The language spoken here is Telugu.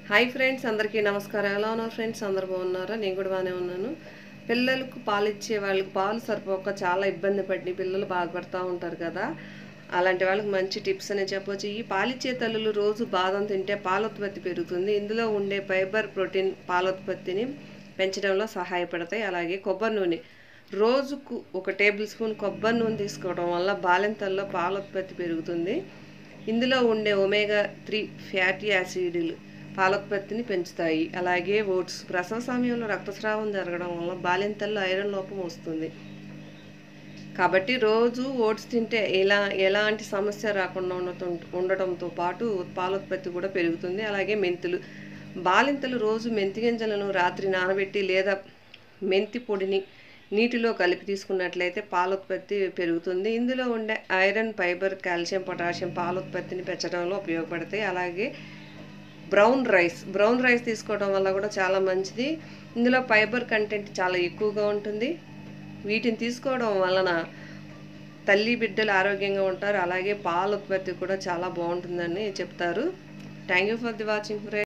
హాయ్ ఫ్రెండ్స్ అందరికీ నమస్కారం ఎలా ఉన్నారు ఫ్రెండ్స్ అందరు బాగున్నారా నేను కూడా బాగానే ఉన్నాను పిల్లలకు పాలు ఇచ్చే వాళ్ళకి పాలు సరిపోక చాలా ఇబ్బంది పడి పిల్లలు బాధపడుతూ ఉంటారు కదా అలాంటి వాళ్ళకి మంచి టిప్స్ అని చెప్పొచ్చు ఈ పాలిచ్చే తల్లులు రోజు బాదం తింటే పాలోత్పత్తి పెరుగుతుంది ఇందులో ఉండే ఫైబర్ ప్రోటీన్ పాలోత్పత్తిని పెంచడంలో సహాయపడతాయి అలాగే కొబ్బరి నూనె రోజుకు ఒక టేబుల్ స్పూన్ కొబ్బరి నూనె తీసుకోవడం వల్ల బాలింతల్లో పాలోత్పత్తి పెరుగుతుంది ఇందులో ఉండే ఒమేగా త్రీ ఫ్యాటీ యాసిడ్లు పాలోత్పత్తిని పెంచుతాయి అలాగే ఓట్స్ ప్రసవ సమయంలో రక్తస్రావం జరగడం వల్ల బాలింతల్లో ఐరన్ లోపం వస్తుంది కాబట్టి రోజు ఓట్స్ తింటే ఎలా ఎలాంటి సమస్య రాకుండా ఉండటం ఉండటంతో పాటు పాలోత్పత్తి కూడా పెరుగుతుంది అలాగే మెంతులు బాలింతలు రోజు మెంతి గింజలను రాత్రి నానబెట్టి లేదా మెంతి పొడిని నీటిలో కలిపి తీసుకున్నట్లయితే పాలోత్పత్తి పెరుగుతుంది ఇందులో ఉండే ఐరన్ ఫైబర్ కాల్షియం పొటాషియం పాలోత్పత్తిని పెంచడంలో ఉపయోగపడతాయి అలాగే బ్రౌన్ రైస్ బ్రౌన్ రైస్ తీసుకోవడం వల్ల కూడా చాలా మంచిది ఇందులో ఫైబర్ కంటెంట్ చాలా ఎక్కువగా ఉంటుంది వీటిని తీసుకోవడం వలన తల్లి బిడ్డలు ఆరోగ్యంగా ఉంటారు అలాగే పాల ఉత్పత్తి కూడా చాలా బాగుంటుందని చెప్తారు thank you for the watching friends